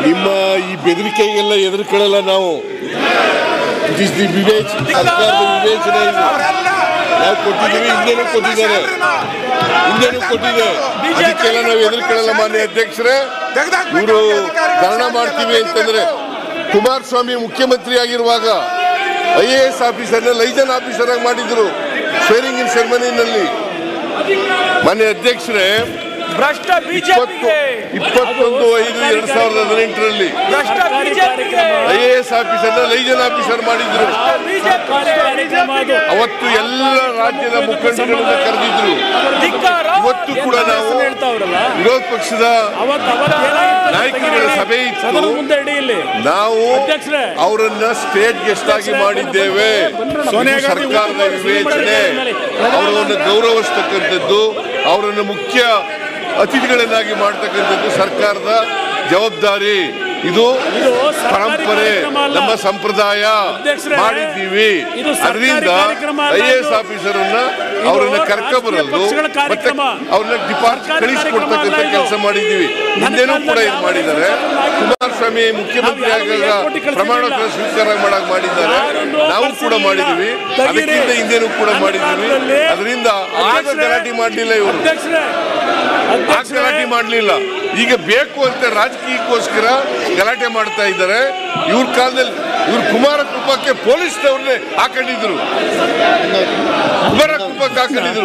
ನಿಮ್ಮ ಈ ಬೆದರಿಕೆಗೆಲ್ಲ ಎದುರ್ಕೊಳ್ಳಲ್ಲ ನಾವು ಇಟ್ ಇಸ್ ದಿ ವಿವೇಚ ಸರ್ಕಾರದ ವಿವೇಚನೆ ಇದು ನಾವು ಕೊಟ್ಟಿದ್ದೀವಿ ಹಿಂದೆನೂ ಕೊಟ್ಟಿದ್ದಾರೆ ಹಿಂದೆನೂ ಕೊಟ್ಟಿದೆ ಅದಕ್ಕೆಲ್ಲ ನಾವು ಎದುರ್ಕೊಳ್ಳಲ್ಲ ಮಾನ್ಯ ಅಧ್ಯಕ್ಷರೇ ಇವರು ಧರಣ ಮಾಡ್ತೀವಿ ಅಂತಂದ್ರೆ ಕುಮಾರಸ್ವಾಮಿ ಮುಖ್ಯಮಂತ್ರಿ ಆಗಿರುವಾಗ ಐ ಎ ಎಸ್ ಆಫೀಸರ್ನ ಲೈಸನ್ ಆಫೀಸರ್ ಆಗಿ ಮಾಡಿದ್ರು ಶೇರಿಂಗ್ ಇನ್ ಸೆರೆಮನಿನಲ್ಲಿ ಮಾನ್ಯ ಅಧ್ಯಕ್ಷರೇ ಭ್ರಷ್ಟ ಇಪ್ಪತ್ತು ಬಿಜೆಪಿಗೆ ಇಪ್ಪತ್ತೊಂದು ಐದು ಎರಡ್ ಸಾವಿರದ ಹದಿನೆಂಟರಲ್ಲಿ ಭ್ರಷ್ಟ ಬಿಜೆಪಿಗೆ ಐ ಎ ಎಸ್ ಆಫೀಸರ್ನ ಲೈಸನ್ ಆಫೀಸರ್ ಮಾಡಿದ್ರು ಅವತ್ತು ಎಲ್ಲ ರಾಜ್ಯದ ಮುಖಂಡರನ್ನ ಕರೆದಿದ್ರು ಧಿಕ್ಕಾರ ಇವತ್ತು ಕೂಡ ನಾವು ಹೇಳ್ತಾವ್ರಲ್ಲ ವಿರೋಧ ಪಕ್ಷದ ಅವತ್ತು ಅವತ್ತು ಏನಾಗಿತ್ತು ನಾಯಕರುಗಳ ಸಭೆ ಇತ್ತು. ಸದನ ಮುಂದೆ ಇಡಿ ಇಲ್ಲಿ ನಾವು ಅಧ್ಯಕ್ಷರೇ. ಅವರನ್ನ ಸ್ಟೇಟ್ ಗೆಸ್ಟ್ ಆಗಿ ಮಾಡಿದ್ದೇವೆ ಸೋನಿಯಾ ಇದು ಗಾಂಧಿ ಸರ್ಕಾರದ ವಿವೇಚನೆ ಅವರನ್ನು ಗೌರವಿಸ್ತಕ್ಕಂಥದ್ದು ಅವರನ್ನು ಮುಖ್ಯ ಅತಿಥಿಗಳನ್ನಾಗಿ ಮಾಡ್ತಕ್ಕಂಥದ್ದು ಸರ್ಕಾರದ ಜವಾಬ್ದಾರಿ ಇದು ಇದು ಸರ್ಕಾರಿ ಪರಂಪರೆ ಕಾರ್ಯಕ್ರಮ ಅಲ್ಲ. ನಮ್ಮ ಸಂಪ್ರದಾಯ ಅಧ್ಯಕ್ಷರೇ, ಮಾಡಿದ್ದೀವಿ ಇದು ಸರ್ಕಾರಿ ಅದರಿಂದ ಕಾರ್ಯಕ್ರಮ ಅಲ್ಲ ಐ ಎ ಎಸ್ ಇದು. ಆಫೀಸರನ್ನ ಇದು ಅವರನ್ನ ರಾಜಕೀಯ ಕರ್ಕೊಬರೋದು ಪಕ್ಷಗಳ ಮತ್ತೆ ಕಾರ್ಯಕ್ರಮ. ಅವ್ರನ್ನ ಡಿಪಾರ್ಟ್ ಸರ್ಕಾರಿ ಕಳಿಸ್ಕೊಡ್ತಕ್ಕಂಥ ಕಾರ್ಯಕ್ರಮ ಅಲ್ಲ ಇದು. ಕೆಲಸ ಮಾಡಿದ್ದೀವಿ ನನ್ನ ಹಿಂದೆನೂ ಕೂಡ ಕಾಲದಲ್ಲಿ ಇದು ಯಾವ ಮಾಡಿದ್ದಾರೆ ರಾಜ್ಯದಲ್ಲೂ ಕುಮಾರಸ್ವಾಮಿ ಮುಖ್ಯಮಂತ್ರಿ ನಾವು ಯಾರಿಗೂ ಆಗಾಗ ಏರ್ಪೋರ್ಟಿಗೆ ಕಳ್ಸಿರ್ಲಿಲ್ಲ. ಪ್ರಮಾಣ ವಚನ ಸ್ವೀಕಾರ ಮಾಡಕ್ ಮಾಡಿದ್ದಾರೆ ಯಾರನ್ನೂ ನಾವು ಕೂಡ ಕಳ್ಸಿರ್ಲಿಲ್ಲ. ಮಾಡಿದ್ದೀವಿ ತೆಗೀರಿ. ಅದಕ್ಕಿಂತ ಹಿಂದೆನೂ ಕೂಡ ನನ್ನ ಮಾಡಿದ್ದೀವಿ ಕಾಲದಲ್ಲಿ ಅದರಿಂದ ಆಗ ಅಧ್ಯಕ್ಷರೇ, ಗಲಾಟೆ ಮಾಡಲಿಲ್ಲ ಇವರು ಅಧ್ಯಕ್ಷರೇ ಆಗ ಅಧ್ಯಕ್ಷರೇ, ಗಲಾಟೆ ಮಾಡಲಿಲ್ಲ ಈಗ ಬೇಕು ಅಂತ ರಾಜಕೀಯಕ್ಕೋಸ್ಕರ ಗಲಾಟೆ ಮಾಡ್ತಾ ಇದ್ದಾರೆ ಇವ್ರ ಕಾಲದಲ್ಲಿ ಇವ್ರು ಕುಮಾರ ಕೃಪಕ್ಕೆ ಪೊಲೀಸ್ನವ್ರನ್ನೇ ಹಾಕೊಂಡಿದ್ರು ಕುಮಾರ ಕೃಪಕ್ಕೆ ಹಾಕೊಂಡಿದ್ರು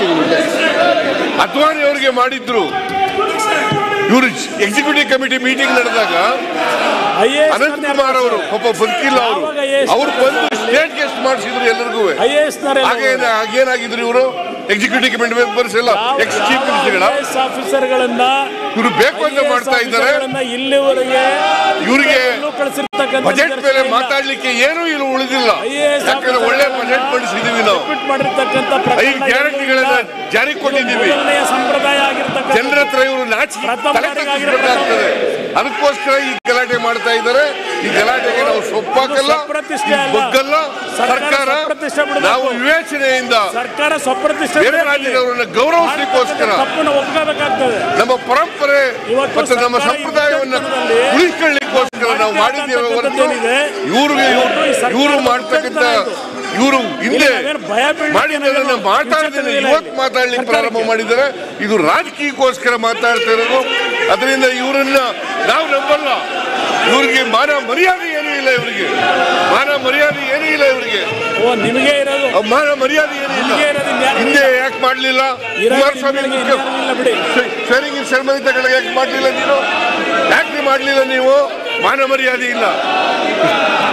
ಅದ್ವಾನಿ ಅವರಿಗೆ ಮಾಡಿದ್ರು ಇವರು ಎಕ್ಸಿಕ್ಯೂಟಿವ್ ಕಮಿಟಿ ಮೀಟಿಂಗ್ ನಡೆದಾಗ IAS ಅನಂತ್ ಕುಮಾರ್ ಅವರು ಪಾಪ ಬದುಕಿಲ್ಲ ಅವರು ಯಾವಾಗ IAS ಅವ್ರು ಬಂದು ಸ್ಟೇಟ್ ಗೆಸ್ಟ್ ಮಾಡಿಸಿದ್ರು ಎಲ್ಲರಿಗೂ IAS ನವರೆಲ್ಲ ಹಾಗೇನ ಹಾಗೇನಾಗಿದ್ರು ಇವರು ಎಕ್ಸಿಕ್ಯೂಟಿವ್ ಕಮಿಟಿ ಮೆಂಬರ್ಸ್ ಎಲ್ಲ ಎಕ್ಸ್ ಚೀಫ್ ಮಿನಿಸ್ಟರ್ಗಳ ಐಎಎಸ್ ಆಫೀಸರ್ಗಳನ್ನ ಇವರು ಬೇಕು ಅಂತ ಮಾಡ್ತಾ ಇದ್ದಾರೆ ಆಫೀಸರ್ಗಳನ್ನ ಇಲ್ಲಿವರೆಗೆ ಇವ್ರಿಗೆ ಎಲ್ಲೂ ಕಳಿಸಿರ್ತಕ್ಕಂಥ ಬಜೆಟ್ ಮೇಲೆ ನಿದರ್ಶನ ಇಲ್ಲ. ಮಾತಾಡ್ಲಿಕ್ಕೆ ಏನೂ ಇಲ್ಲ ಉಳಿದಿಲ್ಲ IAS ಯಾಕಂದ್ರೆ ಒಳ್ಳೆ ಬಜೆಟ್ ಮಂಡಿಸಿದೀವಿ ನಾವು ರಿಪೀಟ್ ಮಾಡಿರ್ತಕ್ಕಂಥ ಐದು ಪ್ರಕರಣ ಗ್ಯಾರಂಟಿಗಳನ್ನ ಇಲ್ಲ. ಜಾರಿ ಕೊಟ್ಟಿದ್ದೀವಿ ಮೊದಲನೆಯ ಸಂಪ್ರದಾಯ ಆಗಿರ್ತಕ್ಕಂಥ ಜನರ ಹತ್ರ ಇವರು ನಾಚಿಕೆ ಪ್ರಥಮ ತಲೆ ಬಾರಿಗೆ ತಗ್ಗಿಸ್ಬೇಕಾಗ್ತದೆ ಅದಕ್ಕೋಸ್ಕರ ಈ ಗಲಾಟೆ ಮಾಡ್ತಾ ಇದ್ದಾರೆ ಈ ಗಲಾಟೆಗೆ ನಾವು ಸೊಪ್ಪಾಕಲ್ಲ ಸ್ವಪ್ರತಿಷ್ಠೆ ಇದು ಅಲ್ಲ. ಬಗ್ಗಲ್ಲ ಸರ್ಕಾರ ಸರ್ಕಾರ ಸ್ವಪ್ರತಿಷ್ಠೆ ಬಿಡಬೇಕು. ನಾವು ವಿವೇಚನೆಯಿಂದ ಸರ್ಕಾರ ಸ್ವಪ್ರತಿಷ್ಠೆ ಬೇರೆ ರಾಜ್ಯದವರನ್ನ ಗೌರವಿಸಲಿಕ್ಕೋಸ್ಕರ ತಪ್ಪನ್ನು ಒಪ್ಕೋಬೇಕಾಗ್ತದೆ ನಮ್ಮ ಪರಂಪರೆ ಇವತ್ತು ಮತ್ತು ನಮ್ಮ ಸರ್ಕಾರ ಸಂಪ್ರದಾಯವನ್ನ ಈ ಉಳಿಸ್ಕೊಳ್ಳಿಕ್ಕೋಸ್ಕರ ನಾವು ಮಾಡಿದ್ದೇವೆ ಹೊರತು ಏನಿದೆ, ಇವ್ರಿಗೆ ಇವತ್ತು ಈ ಸರ್ಕಾರ ಇವರು ಮಾಡ್ತಕ್ಕಂಥ ಇವರು ಹಿಂದೆ ನಾವೇನು ಭಯ ಬೀಳ್ಲಿಕ್ಕೆ ಮಾಡಿದ್ದನ್ನ ಏನಿಲ್ಲ. ಮಾತಾಡ್ದೇನೆ ವಿಚಾರ ಇಲ್ಲ ಇವತ್ತು ಇಲ್ಲಿ. ಮಾತಾಡ್ಲಿಕ್ಕೆ ಸರ್ಕಾರಕ್ಕೆ. ಪ್ರಾರಂಭ ಮಾಡಿದ್ದಾರೆ ಇದು ರಾಜಕೀಯಕ್ಕೋಸ್ಕರ ಮಾತಾಡ್ತಾ ಇರೋದು ಅದರಿಂದ ಇವರನ್ನ ನಾವು ನಂಬಲ್ಲ ಇವ್ರಿಗೆ ಮಾನ ಮರ್ಯಾದೆ ಏನೂ ಇಲ್ಲ ಇವರಿಗೆ ಮಾನ ಮರ್ಯಾದೆ ಏನೂ ಇಲ್ಲ ಇವರಿಗೆ ಓ ನಿಮಗೆ ಇರೋದು ಆ ಮಾನ ಮರ್ಯಾದೆ ಏನೂ ಇಲ್ಲ ನಿಮಗೆ ಇರೋದು ಇನ್ಯಾರಿಗೂ ಹಿಂದೆ ಇಲ್ಲ. ಯಾಕೆ ಮಾಡ್ಲಿಲ್ಲ ಇರೋದು ಕುಮಾರಸ್ವಾಮಿ ನಿಮಗೆ ಮುಖ್ಯ ಇನ್ಯಾರಿಗೂ ಇಲ್ಲ ಬಿಡಿ ಶೇರಿಂಗ್ ಇನ್ ಸೆರೆಮನಿ ತಗೊಳ್ಳೋಕೆ ಯಾಕೆ ಮಾಡಲಿಲ್ಲ ನೀನು ಯಾಕೆ ಮಾಡಲಿಲ್ಲ ನೀವು ಮಾನ ಮರ್ಯಾದೆ ಇಲ್ಲ